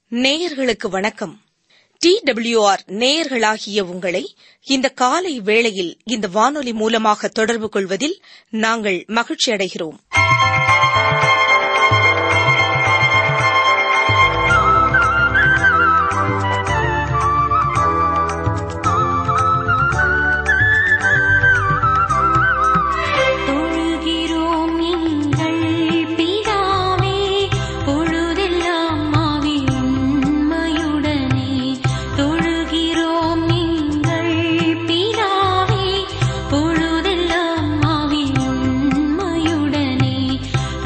நேயர்களுக்கு வணக்கம் D WR நேயர்களாகிய உங்களை இந்த காலை வேளையில் இந்த வானொலி மூலமாக தொடர்பு கொள்வதில் நாங்கள் மகிழ்ச்சி அடைகிறோம் தொழுகிறோம் எங்கள் பிதாவே பொழுதெல்லாம் ஆவின் உண்மையுடனே தொழுகிறோம் எங்கள் பிதாவே பொழுதெல்லாம் ஆவின் உண்மையுடனே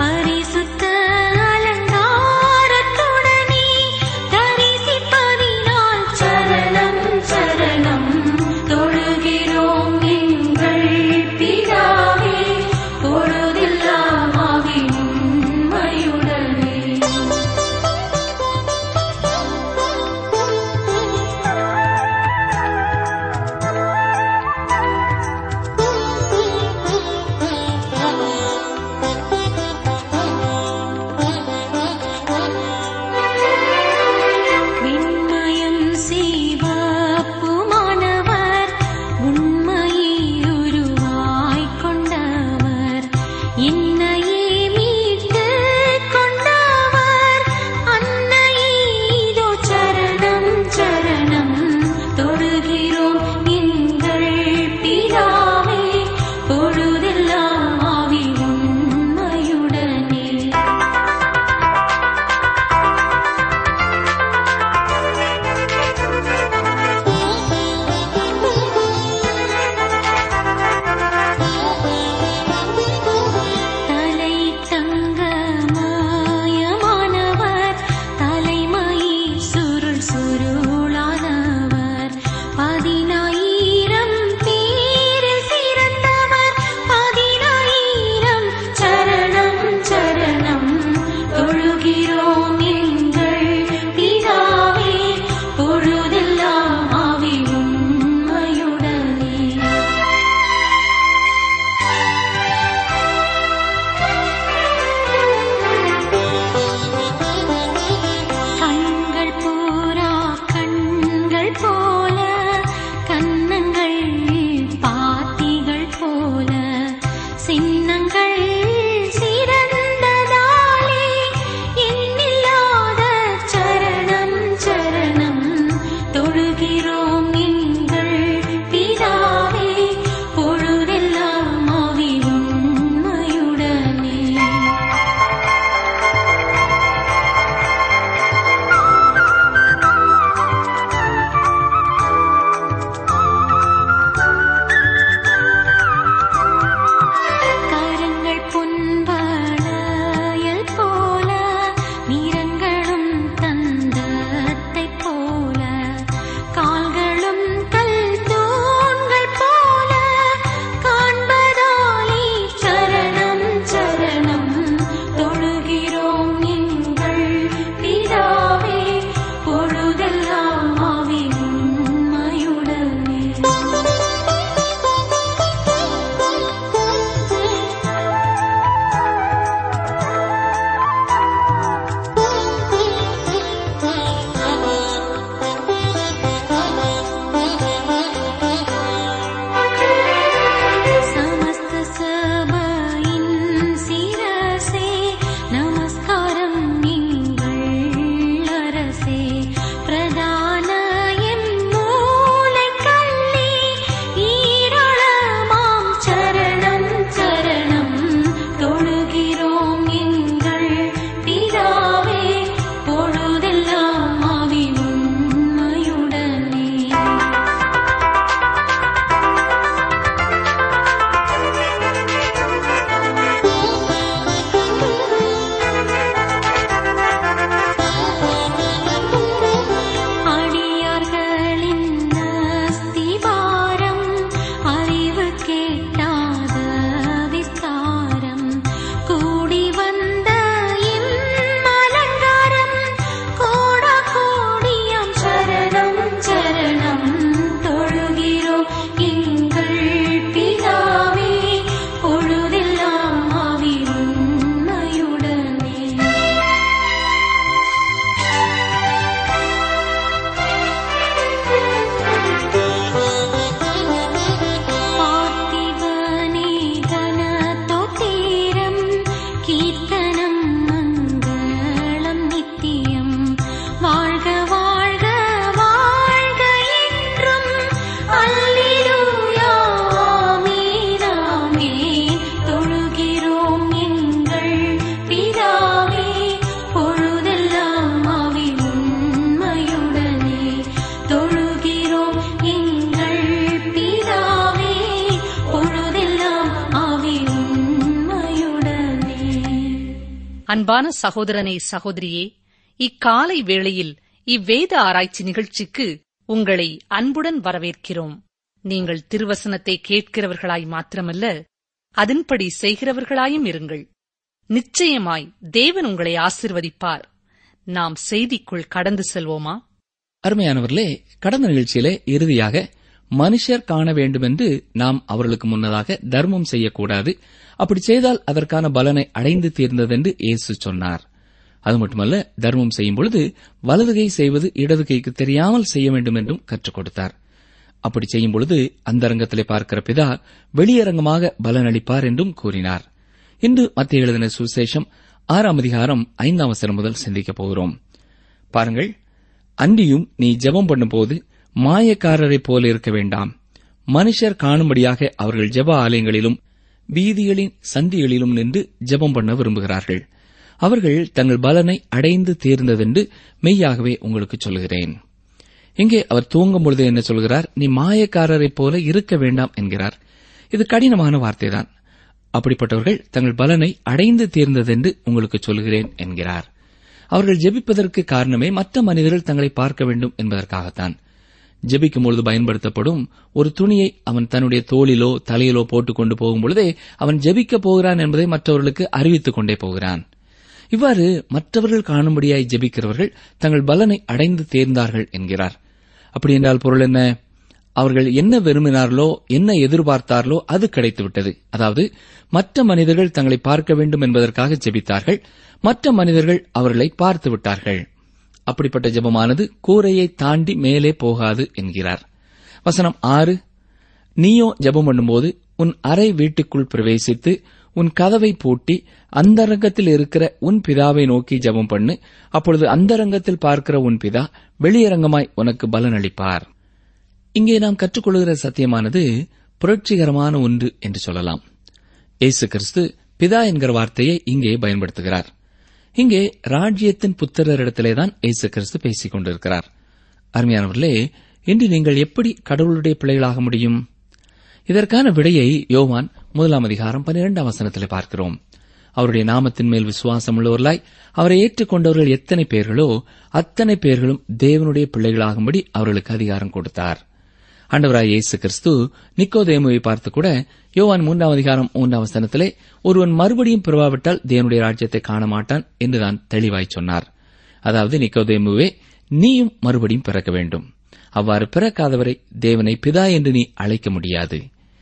அன்பான சகோதரனே சகோதரியே இக்காலை வேளையில் இவ்வேத ஆராய்ச்சி நிகழ்ச்சிக்கு உங்களை அன்புடன் வரவேற்கிறோம் நீங்கள் திருவசனத்தை கேட்கிறவர்களாய் மாத்திரமல்ல அதன்படி செய்கிறவர்களாயும் இருங்கள் நிச்சயமாய் தேவன் உங்களை ஆசிர்வதிப்பார் நாம் செய்திக்குள் கடந்து செல்வோமா அருமையானவர்களே கடந்த நிகழ்ச்சியிலே இறுதியாக மனுஷர் காண வேண்டுமென்று நாம் அவர்களுக்கு முன்னதாக தர்மம் செய்யக்கூடாது அப்படி செய்தால் அதற்கான பலனை அடைந்து தீர்ந்ததென்று இயேசு சொன்னார் அது மட்டுமல்ல தர்மம் செய்யும் பொழுது வலது கை செய்வது இடது கைக்கு தெரியாமல் செய்ய வேண்டும் என்றும் கற்றுக் கொடுத்தார் அப்படி செய்யும் பொழுது அந்தரங்கத்திலே பார்க்கிற பிதா வெளியரங்கமாக பலனளிப்பார் என்றும் கூறினார் இன்று மத்திய எழுதின சுசேஷம் ஆறாம் அதிகாரம் ஐந்தாம் வசனம் முதல் சிந்திக்கப் போகிறோம் பாருங்கள் அன்றியும் நீ ஜெபம் பண்ணும்போது மாயக்காரரைப் போல இருக்க வேண்டாம் மனுஷர் காணும்படியாக அவர்கள் ஜெப ஆலயங்களிலும் வீதிகளின் சந்திகளிலும் நின்று ஜெபம் பண்ண விரும்புகிறார்கள் அவர்கள் தங்கள் பலனை அடைந்து தேர்ந்ததென்று மெய்யாகவே உங்களுக்கு சொல்கிறேன் இங்கே அவர் தூங்கும் பொழுது என்ன சொல்கிறார் நீ மாயக்காரரைப் போல இருக்க வேண்டாம் என்கிறார் இது கடினமான வார்த்தைதான் அப்படிப்பட்டவர்கள் தங்கள் பலனை அடைந்து தேர்ந்ததென்று உங்களுக்கு சொல்கிறேன் என்கிறார் அவர்கள் ஜெபிப்பதற்கு காரணமே மற்ற மனிதர்கள் தங்களை பார்க்க வேண்டும் என்பதற்காகத்தான் ஜெபிக்கும் பொழுது பயன்படுத்தப்படும் ஒரு துணியை அவன் தன்னுடைய தோளிலோ தலையிலோ போட்டுக் கொண்டு போகும் பொழுதே அவன் ஜெபிக்கப் போகிறான் என்பதை மற்றவர்களுக்கு அறிவித்துக் கொண்டே போகிறான் இவ்வாறு மற்றவர்கள் காணும்படியாய் ஜெபிக்கிறவர்கள் தங்கள் பலனை அடைந்து தேர்ந்தார்கள் என்கிறார் அப்படி என்றால் பொருள் என்ன அவர்கள் என்ன விரும்பினார்களோ என்ன எதிர்பார்த்தார்களோ அது கிடைத்துவிட்டது அதாவது மற்ற மனிதர்கள் தங்களை பார்க்க வேண்டும் என்பதற்காக ஜெபித்தார்கள் மற்ற மனிதர்கள் அவர்களை பார்த்து விட்டார்கள் அப்படிப்பட்ட ஜெபமானது கூரையை தாண்டி மேலே போகாது என்கிறார் வசனம் ஆறு நீயோ ஜெபம் பண்ணும்போது உன் அறை வீட்டுக்குள் பிரவேசித்து உன் கதவை பூட்டி அந்தரங்கத்தில் இருக்கிற உன் பிதாவை நோக்கி ஜெபம் பண்ணு அப்பொழுது அந்தரங்கத்தில் பார்க்கிற உன் பிதா வெளியரங்கமாய் உனக்கு பலனளிப்பார் இங்கே நாம் கற்றுக்கொள்கிற சத்தியமானது புரட்சிகரமான ஒன்று என்று சொல்லலாம் இயேசு கிறிஸ்து பிதா என்கிற வார்த்தையை இங்கே பயன்படுத்துகிறார் இங்கே ராஜ்யத்தின் புத்திரரிடத்திலேதான் இயேசு கிறிஸ்து பேசிக் கொண்டிருக்கிறார் அருமையானவர்களே இன்று நீங்கள் எப்படி கடவுளுடைய பிள்ளைகளாக முடியும் இதற்கான விடையை யோவான் முதலாம் அதிகாரம் பன்னிரெண்டாம் வசனத்திலே பார்க்கிறோம் அவருடைய நாமத்தின் மேல் விசுவாசம் உள்ளவர்களாய் அவரை ஏற்றுக்கொண்டவர்கள் எத்தனை பேர்களோ அத்தனை பேர்களும் தேவனுடைய பிள்ளைகளாகும்படி அவர்களுக்கு அதிகாரம் கொடுத்தார் ஆண்டவராய் இயேசு கிறிஸ்து நிக்கோதேமுவை பார்த்து கூட யோவான் மூன்றாம் அதிகாரம் மூன்றாம் வசனத்திலே ஒருவன் மறுபடியும் பிறவாவிட்டால் தேவனுடைய ராஜ்யத்தை காண மாட்டான் என்றுதான் தெளிவாய் சொன்னார் அதாவது நிக்கோதேமுவே நீயும் மறுபடியும் பிறக்க வேண்டும் அவ்வாறு பிறக்காதவரை தேவனை பிதா என்று நீ அழைக்க முடியாது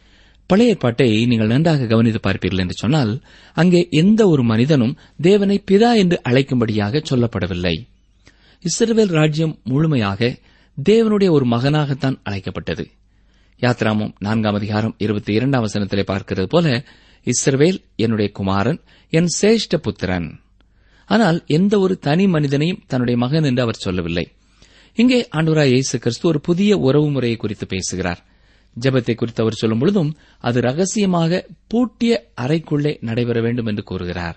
பழைய ஏற்பாட்டை நீங்கள் நன்றாக கவனித்து பார்ப்பீர்கள் என்று சொன்னால் அங்கே எந்த ஒரு மனிதனும் தேவனை பிதா என்று அழைக்கும்படியாக சொல்லப்படவில்லை இஸ்ரவேல் ராஜ்யம் முழுமையாக தேவனுடைய ஒரு மகனாகத்தான் அழைக்கப்பட்டது யாத்ராமம் நான்காம் அதிகாரம் இருபத்தி இரண்டாம் வசனத்திலே பார்க்கிறது போல இஸ்ரவேல் என்னுடைய குமாரன் என் சேஷ்ட புத்திரன் ஆனால் எந்த ஒரு தனி மனிதனையும் தன்னுடைய மகன் என்று அவர் சொல்லவில்லை இங்கே ஆண்டவராய் இயேசு கிறிஸ்து ஒரு புதிய உறவு முறையை குறித்து பேசுகிறார் ஜெபத்தை குறித்து அவர் சொல்லும் பொழுதும் அது ரகசியமாக பூட்டிய அறைக்குள்ளே நடைபெற வேண்டும் என்று கூறுகிறார்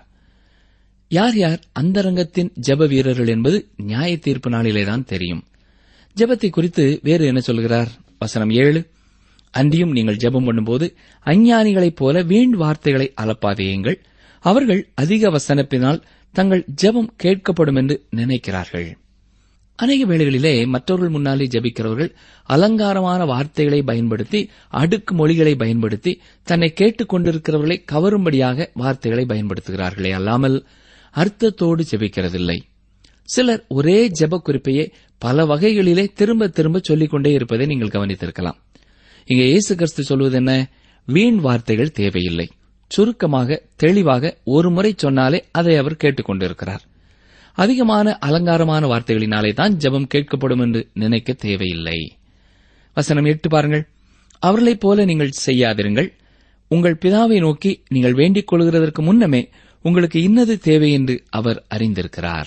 யார் யார் அந்தரங்கத்தின் ஜெப வீரர்கள் என்பது நியாய தீர்ப்பு நாளிலேதான் தெரியும் ஜெபத்தை குறித்து வேறு என்ன சொல்கிறார் வசனம் ஏழு அன்றியும் நீங்கள் ஜெபம் பண்ணும்போது அஞ்ஞானிகளைப் போல வீண் வார்த்தைகளை அலப்பாதேயுங்கள் அவர்கள் அதிக வசனப்பினால் தங்கள் ஜெபம் கேட்கப்படும் என்று நினைக்கிறார்கள் அநேக வேளைகளிலே மற்றவர்கள் முன்னாலே ஜெபிக்கிறவர்கள் அலங்காரமான வார்த்தைகளை பயன்படுத்தி அடுக்கு மொழிகளை பயன்படுத்தி தன்னை கேட்டுக் கொண்டிருக்கிறவர்களை கவரும்படியாக வார்த்தைகளை பயன்படுத்துகிறார்களே அல்லாமல் அர்த்தத்தோடு ஜெபிக்கிறதில்லை சிலர் ஒரே ஜெப குறிப்பையே பல வகைகளிலே திரும்ப திரும்ப சொல்லிக் கொண்டே இருப்பதை நீங்கள் கவனித்திருக்கலாம் இங்கே இயேசு கிறிஸ்து சொல்வது என்ன வீண் வார்த்தைகள் தேவையில்லை சுருக்கமாக தெளிவாக ஒரு முறை சொன்னாலே அதை அவர் கேட்டுக்கொண்டிருக்கிறார் அதிகமான அலங்காரமான வார்த்தைகளினாலே தான் ஜெபம் கேட்கப்படும் என்று நினைக்க தேவையில்லை வசனம் எட்டு பாருங்கள் அவர்களைப் போல நீங்கள் செய்யாதிருங்கள் உங்கள் பிதாவை நோக்கி நீங்கள் வேண்டிக் கொள்கிறதற்கு முன்னமே உங்களுக்கு இன்னது தேவை என்று அவர் அறிந்திருக்கிறார்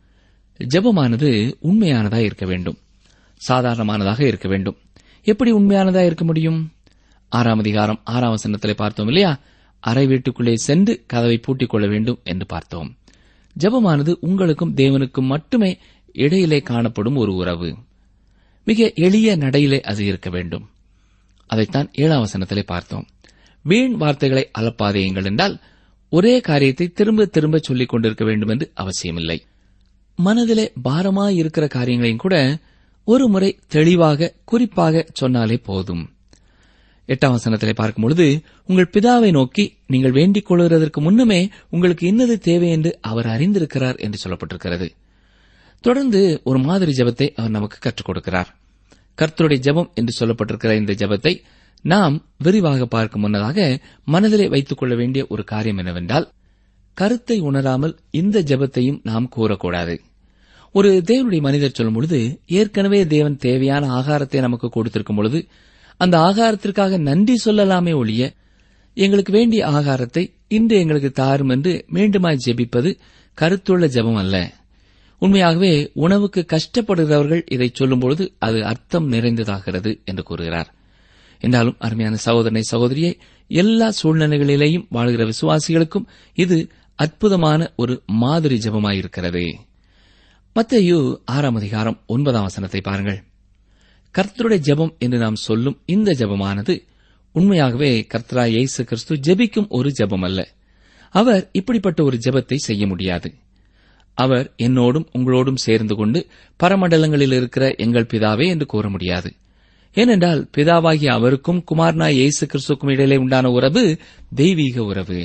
ஜெபமானது உண்மையானதாக இருக்க வேண்டும் சாதாரணமானதாக இருக்க வேண்டும் எப்படி உண்மையானதாக இருக்க முடியும் ஆறாம் அதிகாரம் ஆறாம் வசனத்திலே பார்த்தோம் இல்லையா அறை வீட்டுக்குள்ளே சென்று கதவை பூட்டிக் கொள்ள வேண்டும் என்று பார்த்தோம் ஜெபமானது உங்களுக்கும் தேவனுக்கும் மட்டுமே இடையிலே காணப்படும் ஒரு உறவு மிக எளிய நடையிலே அது இருக்க வேண்டும் அதைத்தான் ஏழாம் வசனத்திலே பார்த்தோம் வீண் வார்த்தைகளை அலப்பாதேயுங்கள் என்றால் ஒரே காரியத்தை திரும்ப திரும்ப சொல்லிக் கொண்டிருக்க வேண்டும் என்று அவசியமில்லை மனதிலே பாரமாய் இருக்கிற காரியங்களையும் கூட ஒரு முறை தெளிவாக குறிப்பாக சொன்னாலே போதும் எட்டாம் வசனத்திலே பார்க்கும் பொழுது உங்கள் பிதாவை நோக்கி நீங்கள் வேண்டிக் கொள்கிறதற்கு முன்னமே உங்களுக்கு இன்னது தேவை என்று அவர் அறிந்திருக்கிறார் என்று சொல்லப்பட்டிருக்கிறது தொடர்ந்து ஒரு மாதிரி ஜெபத்தை அவர் நமக்கு கற்றுக் கொடுக்கிறார் கர்த்தருடைய ஜெபம் என்று சொல்லப்பட்டிருக்கிற இந்த ஜெபத்தை நாம் விரிவாக பார்க்கும் முன்னதாக மனதிலே வைத்துக் கொள்ள வேண்டிய ஒரு காரியம் என்னவென்றால் கருத்தை உணராமல் இந்த ஜெபத்தையும் நாம் கூறக்கூடாது ஒரு தேவனுடைய மனிதர் சொல்லும் பொழுது ஏற்கனவே தேவன் தேவையான ஆகாரத்தை நமக்கு கொடுத்திருக்கும் பொழுது அந்த ஆகாரத்திற்காக நன்றி சொல்லலாமே ஒழிய எங்களுக்கு வேண்டிய ஆகாரத்தை இன்று எங்களுக்கு தாரும் என்று மீண்டுமாய் ஜெபிப்பது கருத்துள்ள ஜெபம் அல்ல உண்மையாகவே உணவுக்கு கஷ்டப்படுகிறவர்கள் இதை சொல்லும்பொழுது அது அர்த்தம் நிறைந்ததாகிறது என்று கூறுகிறார் என்றாலும் அருமையான சகோதரனை சகோதரியை எல்லா சூழ்நிலைகளிலேயும் வாழ்கிற விசுவாசிகளுக்கும் இது அற்புதமான ஒரு மாதிரி ஜெபமாயிருக்கிறது மத்தேயு ஆறாம் அதிகாரம் ஒன்பதாம் வசனத்தை பாருங்கள் கர்த்தருடைய ஜெபம் என்று நாம் சொல்லும் இந்த ஜெபமானது உண்மையாகவே கர்த்தரா இயேசு கிறிஸ்து ஜெபிக்கும் ஒரு ஜெபம் அல்ல அவர் இப்படிப்பட்ட ஒரு ஜெபத்தை செய்ய முடியாது அவர் என்னோடும் உங்களோடும் சேர்ந்து கொண்டு பரமண்டலங்களில் இருக்கிற எங்கள் பிதாவே என்று கூற முடியாது ஏனென்றால் பிதாவாகிய அவருக்கும் குமாரனா இயேசு கிறிஸ்துக்கும் இடையிலே உண்டான உறவு தெய்வீக உறவு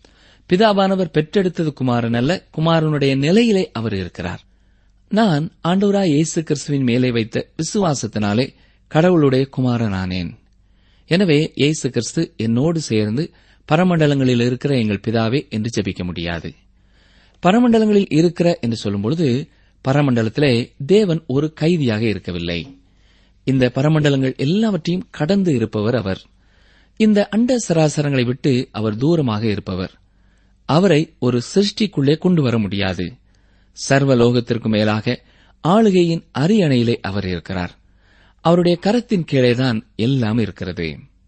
பிதாவானவர் பெற்றெடுத்தது குமாரன் அல்ல குமாரனுடைய நிலையிலே அவர் இருக்கிறார் நான் ஆண்டவராய் இயேசு கிறிஸ்துவின் மேலே வைத்த விசுவாசத்தினாலே கடவுளுடைய குமாரனானேன் எனவே இயேசு கிறிஸ்து என்னோடு சேர்ந்து பரமண்டலங்களில் இருக்கிற எங்கள் பிதாவே என்று ஜெபிக்க முடியாது பரமண்டலங்களில் இருக்கிற என்று சொல்லும்பொழுது பரமண்டலத்திலே தேவன் ஒரு கைதியாக இருக்கவில்லை இந்த பரமண்டலங்கள் எல்லாவற்றையும் கடந்து இருப்பவர் அவர் இந்த அண்ட சராசரங்களை விட்டு அவர் தூரமாக இருப்பவர் அவரை ஒரு சிருஷ்டிக்குள்ளே கொண்டு வர முடியாது சர்வலோகத்திற்கு மேலாக ஆளுகையின் அரியணையிலே அவர் இருக்கிறார் அவருடைய கரத்தின் கீழேதான் எல்லாம் இருக்கிறது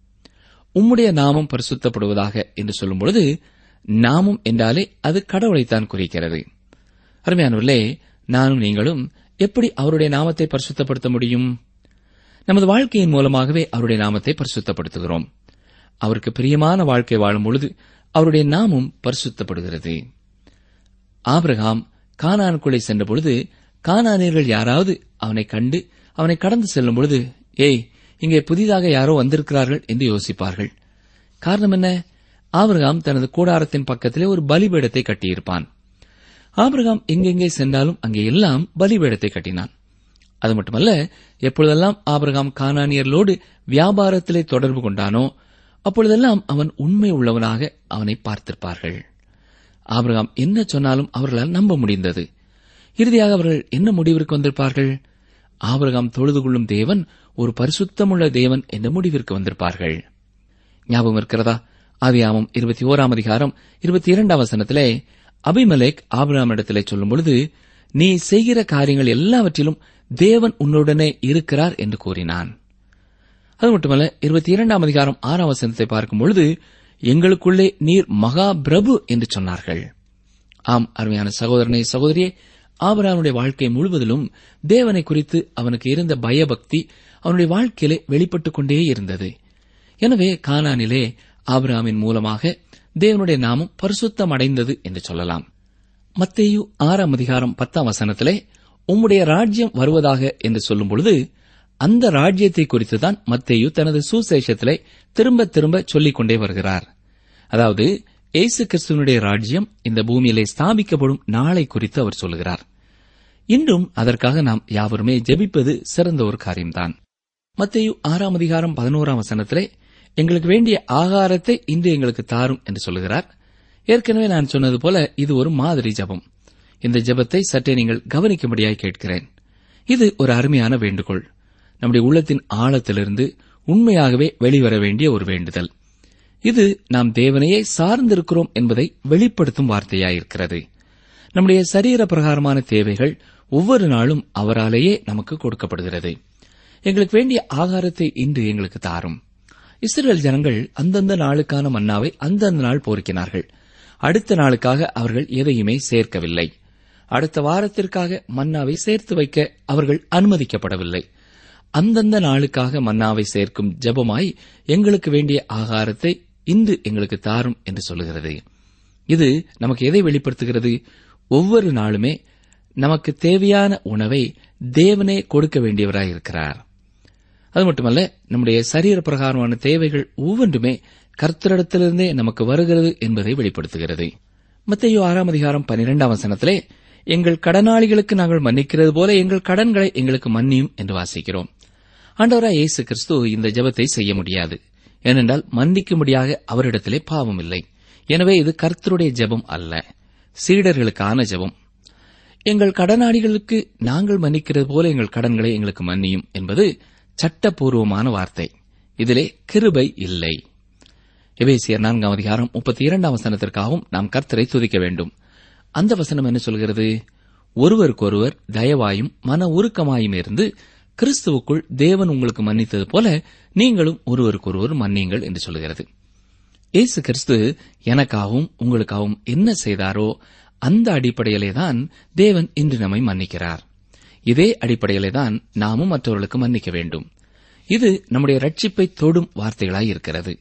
உம்முடைய நாமம் பரிசுத்தப்படுவதாக என்று சொல்லும் பொழுது நாமம் என்றாலே அது கடவுளைத்தான் குறிக்கிறது அருமையானவர்களே நானும் நீங்களும் எப்படி அவருடைய நாமத்தை பரிசுத்தப்படுத்த முடியும் நமது வாழ்க்கையின் மூலமாகவே அவருடைய நாமத்தை பரிசுத்தப்படுத்துகிறோம் அவருக்கு பிரியமான வாழ்க்கை வாழும் பொழுது அவருடைய நாமம் பரிசுத்தப்படுகிறது ஆபிரகாம் கானானுக்குள்ளே சென்ற பொழுது கானானியர்கள் யாராவது அவனை கண்டு அவனை கடந்து செல்லும் பொழுது ஏய் இங்கே புதிதாக யாரோ வந்திருக்கிறார்கள் என்று யோசிப்பார்கள் காரணம் என்ன ஆபிரகாம் தனது கூடாரத்தின் பக்கத்திலே ஒரு பலிபீடத்தை கட்டியிருப்பான் ஆபிரகாம் எங்கெங்கே சென்றாலும் அங்கே எல்லாம் பலிபீடத்தை கட்டினான் அது மட்டுமல்ல எப்பொழுதெல்லாம் ஆபிரகாம் கானானியர்களோடு வியாபாரத்திலே தொடர்பு கொண்டானோ அப்பொழுதெல்லாம் அவன் உண்மை உள்ளவனாக அவனை பார்த்திருப்பார்கள் ஆபிரகாம் என்ன சொன்னாலும் அவர்களால் நம்ப முடிந்தது இறுதியாக அவர்கள் என்ன முடிவிற்கு வந்திருப்பார்கள் ஆபிரகாம் தொழுது கொள்ளும் தேவன் ஒரு பரிசுத்தமுள்ள தேவன் என்ற முடிவிற்கு வந்திருப்பார்கள் ஞாபகம் இருக்கிறதா ஆதியாமம் இருபத்தி ஓராம் அதிகாரம் இருபத்தி இரண்டாம் வசனத்திலே அபிமலேக் ஆபிரகாமிடத்திலே சொல்லும் பொழுது நீ செய்கிற காரியங்கள் எல்லாவற்றிலும் தேவன் உன்னுடனே இருக்கிறார் என்று கூறினான் அது மட்டுமல்ல இருபத்தி இரண்டாம் அதிகாரம் ஆறாம் வசனத்தை பார்க்கும் பொழுது எங்களுக்குள்ளே நீர் மகா பிரபு என்று சொன்னார்கள் ஆம் அருமையான சகோதரனை சகோதரியே ஆபரானுடைய வாழ்க்கை முழுவதிலும் தேவனை குறித்து அவனுக்கு இருந்த பயபக்தி அவனுடைய வாழ்க்கையிலே வெளிப்பட்டுக் கொண்டே இருந்தது எனவே கானானிலே ஆபிரகாமின் மூலமாக தேவனுடைய நாமம் பரிசுத்தம் அடைந்தது என்று சொல்லலாம் மத்தேயு ஆறாம் அதிகாரம் பத்தாம் வசனத்திலே உம்முடைய ராஜ்யம் வருவதாக என்று சொல்லும் பொழுது அந்த ராஜ்யத்தை குறித்துதான் மத்தேயு தனது சுசேஷத்திலே திரும்ப திரும்ப சொல்லிக் கொண்டே வருகிறார் அதாவது இயேசு கிறிஸ்துவனுடைய ராஜ்யம் இந்த பூமியிலே ஸ்தாபிக்கப்படும் நாளை குறித்து அவர் சொல்கிறார் இன்றும் அதற்காக நாம் யாவருமே ஜெபிப்பது சிறந்த ஒரு காரியம்தான் மத்தேயு ஆறாம் அதிகாரம் பதினோராம் வசனத்திலே எங்களுக்கு வேண்டிய ஆகாரத்தை இன்று எங்களுக்கு தாரும் என்று சொல்லுகிறார் ஏற்கனவே நான் சொன்னது போல இது ஒரு மாதிரி ஜெபம் இந்த ஜெபத்தை சற்றே நீங்கள் கவனிக்கும்படியாய் கேட்கிறேன் இது ஒரு அருமையான வேண்டுகோள் நம்முடைய உள்ளத்தின் ஆழத்திலிருந்து உண்மையாகவே வெளிவர வேண்டிய ஒரு வேண்டுதல் இது நாம் தேவனையே சார்ந்திருக்கிறோம் என்பதை வெளிப்படுத்தும் வார்த்தையாயிருக்கிறது நம்முடைய சரீர பிரகாரமான தேவைகள் ஒவ்வொரு நாளும் அவராலேயே நமக்கு கொடுக்கப்படுகிறது எங்களுக்கு வேண்டிய ஆகாரத்தை இன்று எங்களுக்கு தாரும் இஸ்ரேல் ஜனங்கள் அந்தந்த நாளுக்கான மன்னாவை அந்தந்த நாள் போர்க்கினார்கள் அடுத்த நாளுக்காக அவர்கள் எதையுமே சேர்க்கவில்லை அடுத்த வாரத்திற்காக மன்னாவை சேர்த்து வைக்க அவர்கள் அனுமதிக்கப்படவில்லை அந்தந்த நாளுக்காக மன்னாவை சேர்க்கும் ஜெபமாய் எங்களுக்கு வேண்டிய ஆகாரத்தை இன்று எங்களுக்கு தாரும் என்று சொல்லுகிறது இது நமக்கு எதை வெளிப்படுத்துகிறது ஒவ்வொரு நாளுமே நமக்கு தேவையான உணவை தேவனே கொடுக்க வேண்டியவராயிருக்கிறார் அது மட்டுமல்ல நம்முடைய சரீர பிரகாரமான தேவைகள் ஒவ்வொன்றுமே கர்த்தரிடத்திலிருந்தே நமக்கு வருகிறது என்பதை வெளிப்படுத்துகிறது மத்தேயு ஆறாம் அதிகாரம் பனிரெண்டாம் வசனத்திலே எங்கள் கடனாளிகளுக்கு நாங்கள் மன்னிக்கிறது போல எங்கள் கடன்களை எங்களுக்கு மன்னியும் என்று வாசிக்கிறோம் ஆண்டவராய் இயேசு கிறிஸ்து இந்த ஜெபத்தை செய்ய முடியாது ஏனென்றால் மன்னிக்கும்படியாக அவரிடத்திலே பாவம் இல்லை எனவே இது கர்த்தருடைய ஜெபம் அல்ல சீடர்களுக்கான ஜெபம் எங்கள் கடனாளிகளுக்கு நாங்கள் மன்னிக்கிறது போல எங்கள் கடன்களை எங்களுக்கு மன்னியும் என்பது சட்டப்பூர்வமான வார்த்தை இதிலே கிருபை இல்லை எபேசியர் நான்காம் அதிகாரம் முப்பத்தி இரண்டாம் வசனத்திற்காகவும் நாம் கர்த்தரை துதிக்க வேண்டும் அந்த வசனம் என்ன சொல்கிறது ஒருவருக்கொருவர் தயவாயும் மன உருக்கமாயும் இருந்து கிறிஸ்துவுக்குள் தேவன் உங்களுக்கு மன்னித்தது போல நீங்களும் ஒருவருக்கொருவர் மன்னியுங்கள் என்று சொல்கிறது இயேசு கிறிஸ்து எனக்காகவும் உங்களுக்காகவும் என்ன செய்தாரோ அந்த அடிப்படையிலே தான் தேவன் இன்று நம்மை மன்னிக்கிறார் இதே அடிப்படையிலே தான் நாமும் மற்றவர்களுக்கு மன்னிக்க வேண்டும் இது நம்முடைய ரட்சிப்பை தொடும் வார்த்தைகளாய் இருக்கிறது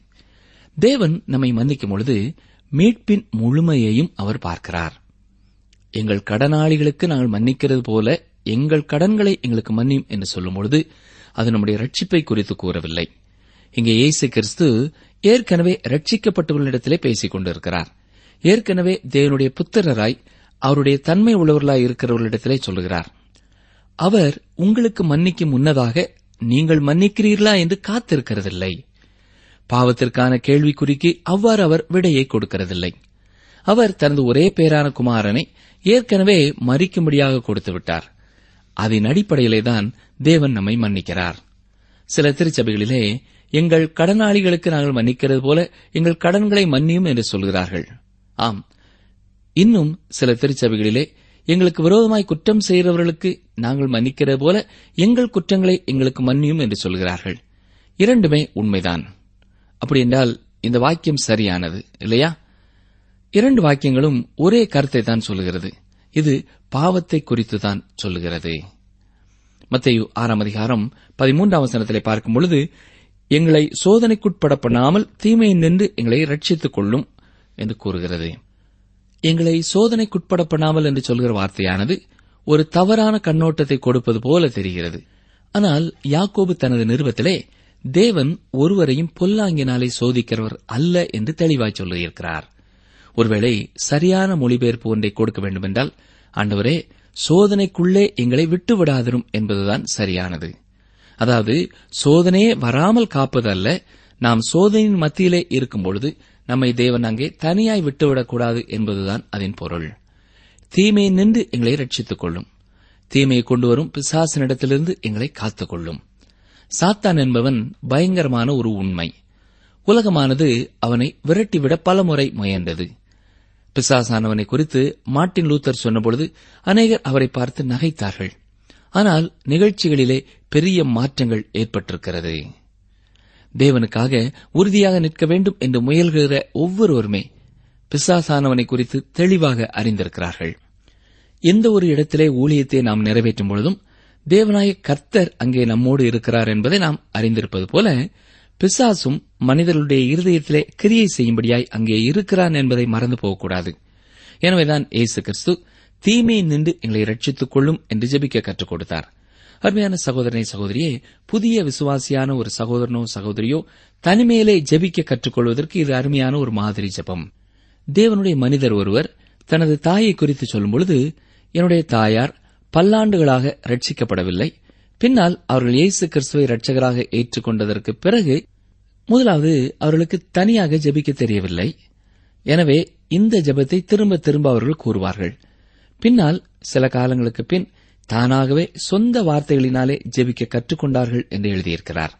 தேவன் நம்மை மன்னிக்கும் பொழுது மீட்பின் முழுமையையும் அவர் பார்க்கிறார் எங்கள் கடனாளிகளுக்கு நாங்கள் மன்னிக்கிறது போல எங்கள் கடன்களை எங்களுக்கு மன்னியும் என்று சொல்லும் பொழுது அது நம்முடைய ரட்சிப்பை குறித்து கூறவில்லை இங்கே இயேசு கிறிஸ்து ஏற்கனவே ரட்சிக்கப்பட்டவர்களிடத்திலே பேசிக் கொண்டிருக்கிறார் ஏற்கனவே தேவனுடைய புத்திரராய் அவருடைய தன்மை உள்ளவர்களாய் இருக்கிறவர்களிடத்திலே சொல்லுகிறார் அவர் உங்களுக்கு மன்னிக்கும் முன்னதாக நீங்கள் மன்னிக்கிறீர்களா என்று காத்திருக்கிறதில்லை பாவத்திற்கான கேள்விக்குறிக்கு அவ்வாறு அவர் விடையை கொடுக்கிறதில்லை அவர் தனது ஒரே பேரான குமாரனை ஏற்கனவே மறிக்கும்படியாக கொடுத்து விட்டார் அதன் அடிப்படையிலேதான் தேவன் நம்மை மன்னிக்கிறார் சில திருச்சபைகளிலே எங்கள் கடனாளிகளுக்கு நாங்கள் மன்னிக்கிறது போல எங்கள் கடன்களை மன்னியும் என்று சொல்கிறார்கள் ஆம் இன்னும் சில திருச்சபைகளிலே எங்களுக்கு விரோதமாய் குற்றம் செய்கிறவர்களுக்கு நாங்கள் மன்னிக்கிறது போல எங்கள் குற்றங்களை எங்களுக்கு மன்னியும் என்று சொல்கிறார்கள் இரண்டுமே உண்மைதான் அப்படி என்றால் இந்த வாக்கியம் சரியானது இல்லையா இரண்டு வாக்கியங்களும் ஒரே கருத்தை தான் சொல்லுகிறது இது பாவத்தை குறித்து தான் சொல்லுகிறது மத்தேயு ஆறாம் அதிகாரம் பதிமூன்றாம் வசனத்திலே பார்க்கும் பொழுது எங்களை சோதனைக்குட்பட பண்ணாமல் தீமையை நின்று எங்களை ரட்சித்துக் கொள்ளும் என்று கூறுகிறது எங்களை சோதனைக்குட்பட பண்ணாமல் என்று சொல்கிற வார்த்தையானது ஒரு தவறான கண்ணோட்டத்தை கொடுப்பது போல தெரிகிறது ஆனால் யாக்கோபு தனது நிறுவத்திலே தேவன் ஒருவரையும் பொல்லாங்கினாலே சோதிக்கிறவர் அல்ல என்று தெளிவாய் சொல்லியிருக்கிறார் ஒருவேளை சரியான மொழிபெயர்ப்பு ஒன்றை கொடுக்க வேண்டுமென்றால் ஆண்டவரே சோதனைக்குள்ளே எங்களை விட்டுவிடாதிரும் என்பதுதான் சரியானது அதாவது சோதனையே வராமல் காப்பதல்ல நாம் சோதனையின் மத்தியிலே இருக்கும் பொழுது நம்மை தேவன் அங்கே தனியாய் விட்டுவிடக்கூடாது என்பதுதான் அதன் பொருள் தீமையை நின்று எங்களை ரட்சித்துக் கொள்ளும் தீமையை கொண்டு வரும் பிசாசனிடத்திலிருந்து எங்களை காத்துக் கொள்ளும் சாத்தான் என்பவன் பயங்கரமான ஒரு உண்மை உலகமானது அவனை விரட்டிவிட பலமுறை முயன்றது பிசாசானவனை குறித்து மார்ட்டின் லூத்தர் சொன்னபொழுது அநேகர் அவரை பார்த்து நகைத்தார்கள் ஆனால் நிகழ்ச்சிகளிலே பெரிய மாற்றங்கள் ஏற்பட்டிருக்கிறது தேவனுக்காக உறுதியாக நிற்க வேண்டும் என்று முயல்கிற ஒவ்வொருவருமே பிசாசானவனை குறித்து தெளிவாக அறிந்திருக்கிறார்கள் எந்த ஒரு இடத்திலே ஊழியத்தை நாம் நிறைவேற்றும் பொழுதும் தேவனாய கர்த்தர் அங்கே நம்மோடு இருக்கிறார் என்பதை நாம் அறிந்திருப்பது போல பிசாசும் மனிதர்களுடைய இருதயத்திலே கிரியை செய்யும்படியாய் அங்கே இருக்கிறான் என்பதை மறந்து போகக்கூடாது எனவேதான் இயேசு கிறிஸ்து தீமையை நின்று எங்களை ரட்சித்துக் கொள்ளும் என்று ஜெபிக்க கற்றுக் கொடுத்தார் அருமையான சகோதரனை சகோதரியே புதிய விசுவாசியான ஒரு சகோதரனோ சகோதரியோ தனிமையிலே ஜெபிக்க கற்றுக்கொள்வதற்கு இது அருமையான ஒரு மாதிரி ஜெபம் தேவனுடைய மனிதர் ஒருவர் தனது தாயை குறித்து சொல்லும் பொழுது என்னுடைய தாயார் பல்லாண்டுகளாக ரட்சிக்கப்படவில்லை பின்னால் அவர்கள் இயேசு கிறிஸ்துவை ரட்சகராக ஏற்றுக்கொண்டதற்கு பிறகு முதலாவது அவர்களுக்கு தனியாக ஜெபிக்க தெரியவில்லை எனவே இந்த ஜெபத்தை திரும்ப திரும்ப அவர்கள் கூறுவார்கள் பின்னால் சில காலங்களுக்கு பின் தானாகவே சொந்த வார்த்தைகளினாலே ஜெபிக்க கற்றுக்கொண்டார்கள் என்று எழுதியிருக்கிறார்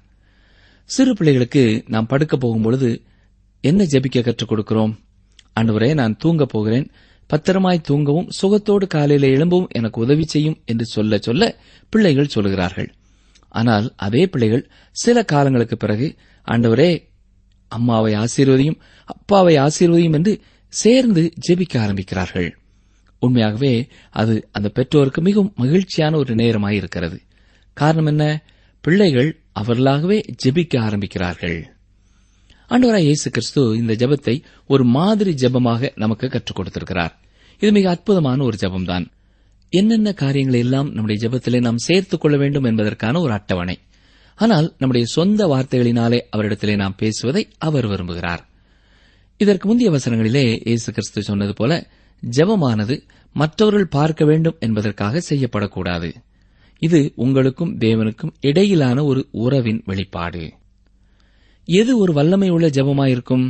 சிறு பிள்ளைகளுக்கு நாம் படுக்க போகும்பொழுது என்ன ஜெபிக்க கற்றுக் கொடுக்கிறோம் ஆண்டவரே நான் தூங்கப் போகிறேன் பத்திரமாய் தூங்கவும் சுகத்தோடு காலையில எழும்பவும் எனக்கு உதவி செய்யும் என்று சொல்ல சொல்ல பிள்ளைகள் சொல்கிறார்கள் ஆனால் அதே பிள்ளைகள் சில காலங்களுக்கு பிறகு ஆண்டவரே அம்மாவை ஆசீர்வதியும் அப்பாவை ஆசீர்வதியும் என்று சேர்ந்து ஜெபிக்க ஆரம்பிக்கிறார்கள் உண்மையாகவே அது அந்த பெற்றோருக்கு மிகவும் மகிழ்ச்சியான ஒரு நேரமாய் இருக்கிறது காரணம் என்ன பிள்ளைகள் அவர்களாகவே ஜெபிக்க ஆரம்பிக்கிறார்கள் ஆண்டவராய் இயேசு கிறிஸ்து இந்த ஜெபத்தை ஒரு மாதிரி ஜெபமாக நமக்கு கற்றுக் கொடுத்திருக்கிறார் இது மிக அற்புதமான ஒரு ஜெபம்தான் என்னென்ன காரியங்களை எல்லாம் நம்முடைய ஜெபத்திலே நாம் சேர்த்துக் கொள்ள வேண்டும் என்பதற்கான ஒரு அட்டவணை ஆனால் நம்முடைய சொந்த வார்த்தைகளினாலே அவரிடத்திலே நாம் பேசுவதை அவர் விரும்புகிறார் இதற்கு முந்தைய வசனங்களிலே இயேசு கிறிஸ்து சொன்னது போல ஜெபமானது மற்றவர்கள் பார்க்க வேண்டும் என்பதற்காக செய்யப்படக்கூடாது இது உங்களுக்கும் தேவனுக்கும் இடையிலான ஒரு உறவின் வெளிப்பாடு எது ஒரு வல்லமை உள்ள ஜெபமாயிருக்கும்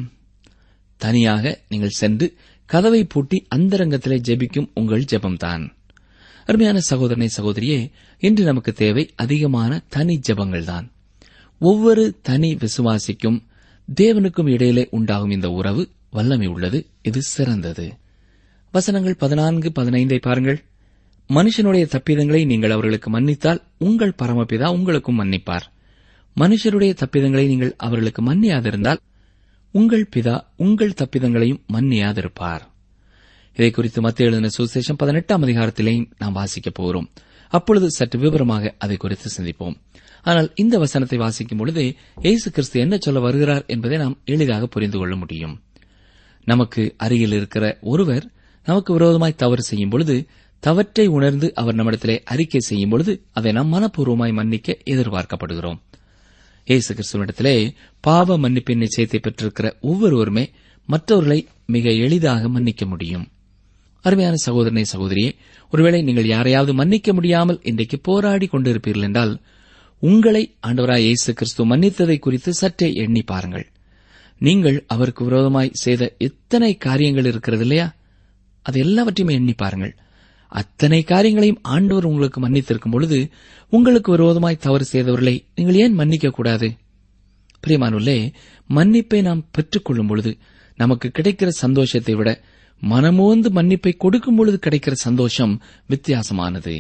தனியாக நீங்கள் சென்று கதவை பூட்டி அந்தரங்கத்திலே ஜெபிக்கும் உங்கள் ஜெபம்தான் அருமையான சகோதரனை சகோதரியே இன்று நமக்கு தேவை அதிகமான தனி ஜெபங்கள்தான் ஒவ்வொரு தனி விசுவாசிக்கும் தேவனுக்கும் இடையிலே உண்டாகும் இந்த உறவு வல்லமை உள்ளது இது சிறந்தது வசனங்கள் பதினான்கு பதினைந்தை பாருங்கள் மனுஷனுடைய தப்பிதங்களை நீங்கள் அவர்களுக்கு மன்னித்தால் உங்கள் பரமபிதா உங்களுக்கும் மன்னிப்பார் மனுஷருடைய தப்பிதங்களை நீங்கள் அவர்களுக்கு மன்னியாதிருந்தால் உங்கள் பிதா உங்கள் தப்பிதங்களையும் மன்னியாதிருப்பார் இதை குறித்து மத்திய எழுதின சுசேஷம் பதினெட்டாம் அதிகாரத்திலேயும் நாம் வாசிக்கப் போகிறோம் அப்பொழுது சற்று விவரமாக அதை குறித்து சிந்திப்போம் ஆனால் இந்த வசனத்தை வாசிக்கும் பொழுது இயேசு கிறிஸ்து என்ன சொல்ல வருகிறார் என்பதை நாம் எளிதாக புரிந்து கொள்ள முடியும் நமக்கு அருகில் இருக்கிற ஒருவர் நமக்கு விரோதமாய் தவறு செய்யும் பொழுது தவற்றை உணர்ந்து அவர் நம்மிடத்திலே அறிக்கை செய்யும் பொழுது அதை நாம் மனப்பூர்வமாய் மன்னிக்க எதிர்பார்க்கப்படுகிறோம் இயேசு கிறிஸ்துவனிடத்திலே பாவ மன்னிப்பின் நிச்சயத்தை பெற்றிருக்கிற ஒவ்வொருவருமே மற்றவர்களை மிக எளிதாக மன்னிக்க முடியும் அருமையான சகோதரனை சகோதரியே ஒருவேளை நீங்கள் யாரையாவது மன்னிக்க முடியாமல் இன்றைக்கு போராடி கொண்டிருப்பீர்கள் என்றால் உங்களை ஆண்டவராய் இயேசு கிறிஸ்து மன்னித்ததை குறித்து சற்றே எண்ணி பாருங்கள் நீங்கள் அவருக்கு விரோதமாய் செய்த எத்தனை காரியங்கள் இருக்கிறது இல்லையா அது எல்லாவற்றையுமே எண்ணி பாருங்கள் அத்தனை காரியங்களையும் ஆண்டவர் உங்களுக்கு மன்னித்திருக்கும் பொழுது உங்களுக்கு விரோதமாய் தவறு செய்தவர்களை நீங்கள் ஏன் மன்னிக்க கூடாது பிரியமானுள்ளே மன்னிப்பை நாம் பெற்றுக்கொள்ளும் பொழுது நமக்கு கிடைக்கிற சந்தோஷத்தை விட மனமோந்து மன்னிப்பை கொடுக்கும் பொழுது கிடைக்கிற சந்தோஷம் வித்தியாசமானது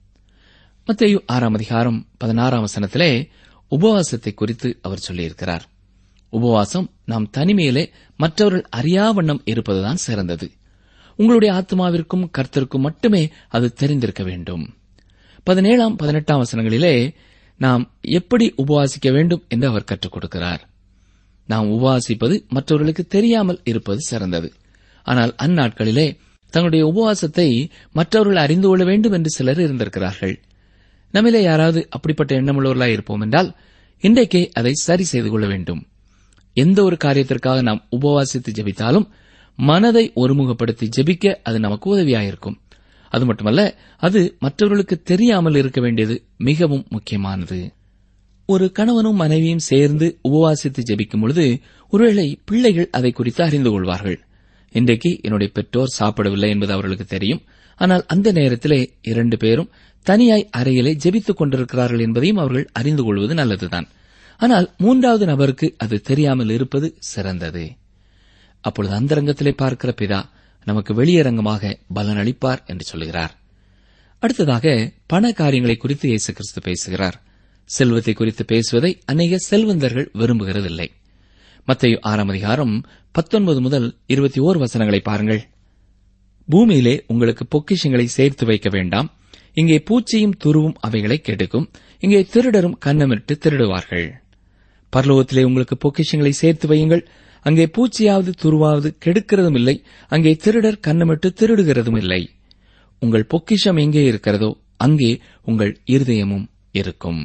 மத்தேயு ஆறாம் அதிகாரம் பதினாறாம் வசனத்திலே உபவாசத்தை குறித்து அவர் சொல்லியிருக்கிறார் உபவாசம் நாம் தனிமையிலே மற்றவர்கள் அறியாவண்ணம் இருப்பதுதான் சிறந்தது உங்களுடைய ஆத்மாவிற்கும் கர்த்தருக்கும் மட்டுமே அது தெரிந்திருக்க வேண்டும் பதினேழாம் பதினெட்டாம் வசனங்களிலே நாம் எப்படி உபவாசிக்க வேண்டும் என்று அவர் கற்றுக் கொடுக்கிறார் நாம் உபவாசிப்பது மற்றவர்களுக்கு தெரியாமல் இருப்பது சிறந்தது ஆனால் அந்நாட்களிலே தங்களுடைய உபவாசத்தை மற்றவர்கள் அறிந்து கொள்ள வேண்டும் என்று சிலர் இருந்திருக்கிறார்கள் நம்மிலே யாராவது அப்படிப்பட்ட எண்ணமுள்ளவர்களாய் இருப்போம் என்றால் இன்றைக்கே அதை சரி செய்து கொள்ள வேண்டும் எந்த ஒரு காரியத்திற்காக நாம் உபவாசித்து ஜெபித்தாலும் மனதை ஒருமுகப்படுத்தி ஜெபிக்க அது நமக்கு உதவியாயிருக்கும் அது மட்டுமல்ல அது மற்றவர்களுக்கு தெரியாமல் இருக்க வேண்டியது மிகவும் முக்கியமானது ஒரு கணவனும் மனைவியும் சேர்ந்து உபவாசித்து ஜெபிக்கும் பொழுது ஒருவேளை பிள்ளைகள் அதை குறித்து அறிந்து கொள்வார்கள் இன்றைக்கு என்னுடைய பெற்றோர் சாப்பிடவில்லை என்பது அவர்களுக்கு தெரியும் ஆனால் அந்த நேரத்திலே இரண்டு பேரும் தனியாய் அறையிலே ஜெபித்துக் கொண்டிருக்கிறார்கள் என்பதையும் அவர்கள் அறிந்து கொள்வது நல்லதுதான் ஆனால் மூன்றாவது நபருக்கு அது தெரியாமல் இருப்பது சிறந்தது அப்பொழுது அந்தரங்கத்திலே பார்க்கிற பிதா நமக்கு வெளியரங்கமாக பலனளிப்பார் என்று சொல்லுகிறார் அடுத்ததாக பண காரியங்களை குறித்து இயேசு கிறிஸ்து பேசுகிறார் செல்வத்தை குறித்து பேசுவதை அநேக செல்வந்தர்கள் விரும்புகிறதில்லை மத்திய ஆறாம் அதிகாரம் பத்தொன்பது முதல் இருபத்தி ஓர் வசனங்களை பாருங்கள் பூமியிலே உங்களுக்கு பொக்கிஷங்களை சேர்த்து வைக்க வேண்டாம் இங்கே பூச்சியும் துருவும் அவைகளை கெடுக்கும் இங்கே திருடரும் கன்னமிட்டு திருடுவார்கள் பரலோகத்திலே உங்களுக்கு பொக்கிஷங்களை சேர்த்து வையுங்கள் அங்கே பூச்சியாவது துருவாவது கெடுக்கிறதும் இல்லை அங்கே திருடர் கன்னமிட்டு திருடுகிறதும் இல்லை உங்கள் பொக்கிஷம் எங்கே இருக்கிறதோ அங்கே உங்கள் இருதயமும் இருக்கும்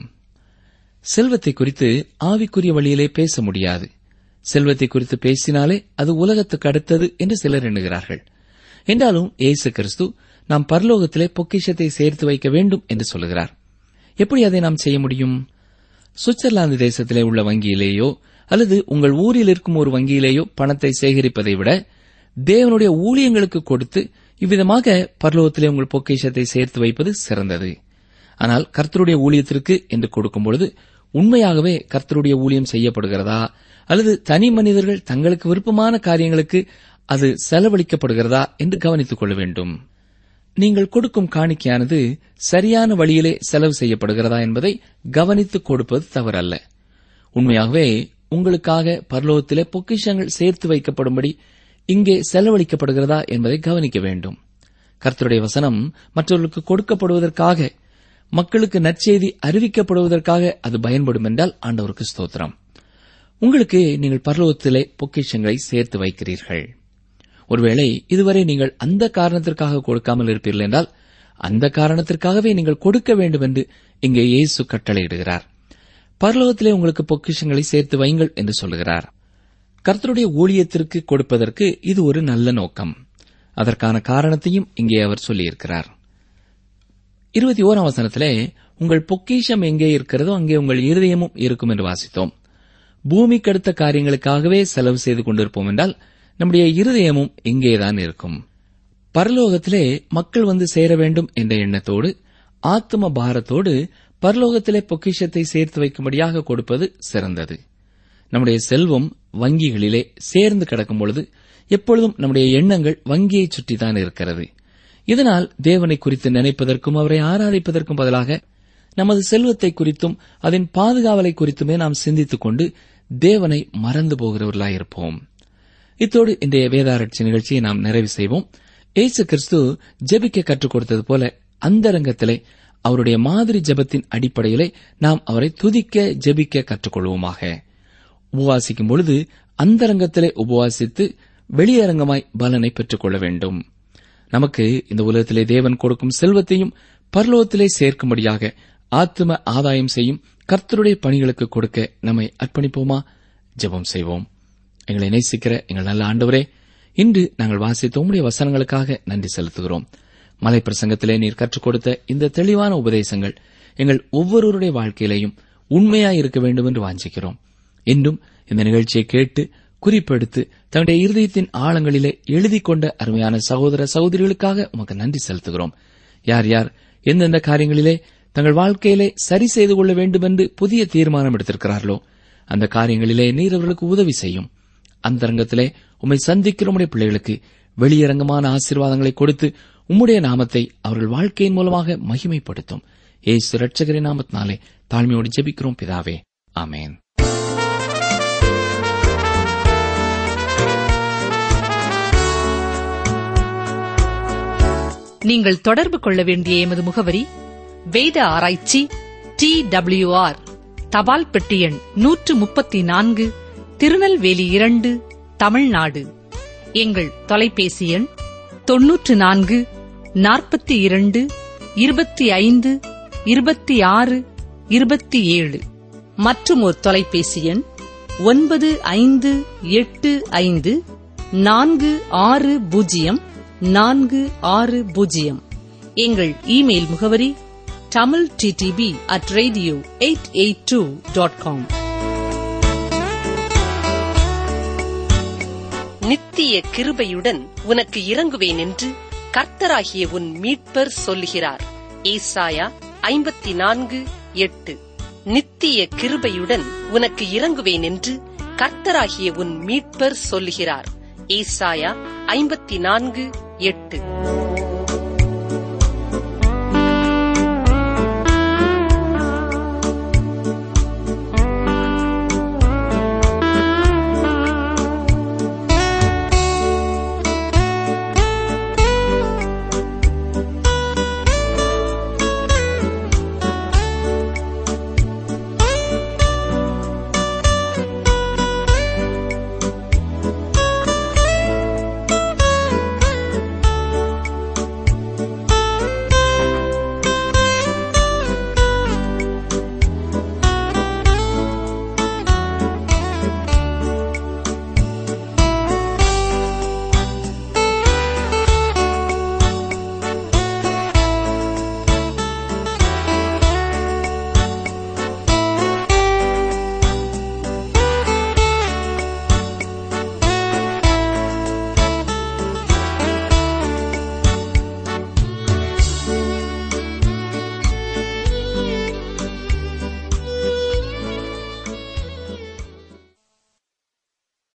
செல்வத்தை குறித்து ஆவிக்குரிய வழியிலே பேச முடியாது செல்வத்தை குறித்து பேசினாலே அது உலகத்துக்கு அடுத்தது என்று சிலர் எண்ணுகிறார்கள் என்றாலும் இயேசு கிறிஸ்து நாம் பரலோகத்திலே பொக்கிஷத்தை சேர்த்து வைக்க வேண்டும் என்று சொல்லுகிறார் எப்படி அதை நாம் செய்ய முடியும் சுவிட்சர்லாந்து தேசத்திலே உள்ள வங்கியிலேயோ அல்லது உங்கள் ஊரில் இருக்கும் ஒரு வங்கியிலேயோ பணத்தை சேகரிப்பதை விட தேவனுடைய ஊழியங்களுக்கு கொடுத்து இவ்விதமாக பரலோகத்திலே உங்கள் பொக்கிஷத்தை சேர்த்து வைப்பது சிறந்தது ஆனால் கர்த்தருடைய ஊழியத்திற்கு என்று கொடுக்கும் பொழுது உண்மையாகவே கர்த்தருடைய ஊழியம் செய்யப்படுகிறதா அல்லது தனி மனிதர்கள் தங்களுக்கு விருப்பமான காரியங்களுக்கு அது செலவழிக்கப்படுகிறதா என்று கவனித்துக் கொள்ள வேண்டும் நீங்கள் கொடுக்கும் காணிக்கையானது சரியான வழியிலே செலவு செய்யப்படுகிறதா என்பதை கவனித்துக் கொடுப்பது தவறல்ல உண்மையாகவே உங்களுக்காக பரலோகத்திலே பொக்கிஷங்கள் சேர்த்து வைக்கப்படும்படி இங்கே செலவழிக்கப்படுகிறதா என்பதை கவனிக்க வேண்டும் கர்த்தருடைய வசனம் மற்றவர்களுக்கு கொடுக்கப்படுவதற்காக மக்களுக்கு நற்செய்தி அறிவிக்கப்படுவதற்காக அது பயன்படும் என்றால் ஆண்டவருக்கு ஸ்தோத்திரம் உங்களுக்கு நீங்கள் பரலோகத்திலே பொக்கிஷங்களை சேர்த்து வைக்கிறீர்கள் ஒருவேளை இதுவரை நீங்கள் அந்த காரணத்திற்காக கொடுக்காமல் இருப்பீர்கள் என்றால் அந்த காரணத்திற்காகவே நீங்கள் கொடுக்க வேண்டும் என்று இங்கே இயேசு கட்டளையிடுகிறார் பரலோகத்திலே உங்களுக்கு பொக்கிஷங்களை சேர்த்து வைங்கள் என்று சொல்கிறார் கர்த்தருடைய ஊழியத்திற்கு கொடுப்பதற்கு இது ஒரு நல்ல நோக்கம் அதற்கான காரணத்தையும் இங்கே அவர் சொல்லியிருக்கிறார் இருபத்தி ஓராம் வசனத்திலே உங்கள் பொக்கிஷம் எங்கே இருக்கிறதோ அங்கே உங்கள் இருதயமும் இருக்கும் என்று வாசித்தோம் பூமிக்கு அடுத்த காரியங்களுக்காகவே செலவு செய்து கொண்டிருப்போம் என்றால் நம்முடைய இருதயமும் இங்கேதான் இருக்கும் பரலோகத்திலே மக்கள் வந்து சேர வேண்டும் என்ற எண்ணத்தோடு ஆத்ம பாரத்தோடு பரலோகத்திலே பொக்கிஷத்தை சேர்த்து வைக்கும்படியாக கொடுப்பது சிறந்தது நம்முடைய செல்வம் வங்கிகளிலே சேர்ந்து கிடக்கும் பொழுது எப்பொழுதும் நம்முடைய எண்ணங்கள் வங்கியை சுற்றித்தான் இருக்கிறது இதனால் தேவனை குறித்து நினைப்பதற்கும் அவரை ஆராதிப்பதற்கும் பதிலாக நமது செல்வத்தை குறித்தும் அதன் பாதுகாவலை குறித்துமே நாம் சிந்தித்துக் கொண்டு தேவனை மறந்து போகிறவர்களாயிருப்போம் இத்தோடு இன்றைய வேதாராய்ச்சி நிகழ்ச்சியை நாம் நிறைவு செய்வோம் இயேசு கிறிஸ்து ஜெபிக்க கற்றுக் கொடுத்தது போல அந்தரங்கத்திலே அவருடைய மாதிரி ஜெபத்தின் அடிப்படையிலே நாம் அவரை துதிக்க ஜெபிக்க கற்றுக்கொள்வோமாக உபவாசிக்கும் பொழுது அந்தரங்கத்திலே உபவாசித்து வெளியரங்கமாய் பலனை பெற்றுக் கொள்ள வேண்டும் நமக்கு இந்த உலகத்திலே தேவன் கொடுக்கும் செல்வத்தையும் பரலோகத்திலே சேர்க்கும்படியாக ஆத்தும ஆதாயம் செய்யும் கர்த்தருடைய பணிகளுக்கு கொடுக்க நம்மை அர்ப்பணிப்போமா ஜெபம் செய்வோம் எங்களை நேசிக்கிற எங்கள் நல்ல ஆண்டவரே இன்று நாங்கள் வாசித்த உம்முடைய வசனங்களுக்காக நன்றி செலுத்துகிறோம் மலை பிரசங்கத்திலே நீர் கற்றுக் கொடுத்த இந்த தெளிவான உபதேசங்கள் எங்கள் ஒவ்வொருவருடைய வாழ்க்கையிலேயும் உண்மையாய் இருக்க வேண்டும் என்று வாஞ்சிக்கிறோம் இன்றும் இந்த நிகழ்ச்சியை கேட்டு குறிப்பெடுத்து தன்னுடைய இருதயத்தின் ஆழங்களிலே எழுதி கொண்ட அருமையான சகோதர சகோதரிகளுக்காக உமக்கு நன்றி செலுத்துகிறோம் யார் யார் எந்தெந்த காரியங்களிலே தங்கள் வாழ்க்கையிலே சரி செய்து கொள்ள வேண்டும் என்று புதிய தீர்மானம் எடுத்திருக்கிறார்களோ அந்த காரியங்களிலே நீர் அவர்களுக்கு உதவி செய்யும் அந்தரங்கத்திலே உம்மை சந்திக்கிற உம்முடைய பிள்ளைகளுக்கு வெளியரங்கமான ஆசீர்வாதங்களை கொடுத்து உம்முடைய நாமத்தை அவர்கள் வாழ்க்கையின் மூலமாக மகிமைப்படுத்தும் ஏசு ரட்சகரின் நாமத்தினாலே தாழ்மையோடு ஜெபிக்கிறோம் பிதாவே ஆமேன் நீங்கள் தொடர்பு கொள்ள வேண்டிய எமது முகவரி வேத ஆராய்ச்சி டி ஆர் தபால் பெட்டி எண் நூற்று முப்பத்தி நான்கு திருநெல்வேலி இரண்டு தமிழ்நாடு எங்கள் தொலைபேசி எண் தொன்னூற்று நான்கு நாற்பத்தி இரண்டு இருபத்தி ஐந்து இருபத்தி ஆறு இருபத்தி ஏழு மற்றும் ஒரு தொலைபேசி எண் ஒன்பது ஐந்து எட்டு ஐந்து நான்கு ஆறு பூஜ்ஜியம் நான்கு ஆறு பூஜ்ஜியம் எங்கள் இமெயில் முகவரி Tamil TTP at radio eight eight two dot com நித்திய கிருபையுடன் உனக்கு இறங்குவேன் என்று கர்த்தராகிய உன் மீட்பர் சொல்லுகிறார் ஏசாயா ஐம்பத்தி நான்கு எட்டு நித்திய கிருபையுடன் உனக்கு இறங்குவேன் என்று கர்த்தராகிய உன் மீட்பர் சொல்லுகிறார் ஏசாயா ஐம்பத்தி நான்கு எட்டு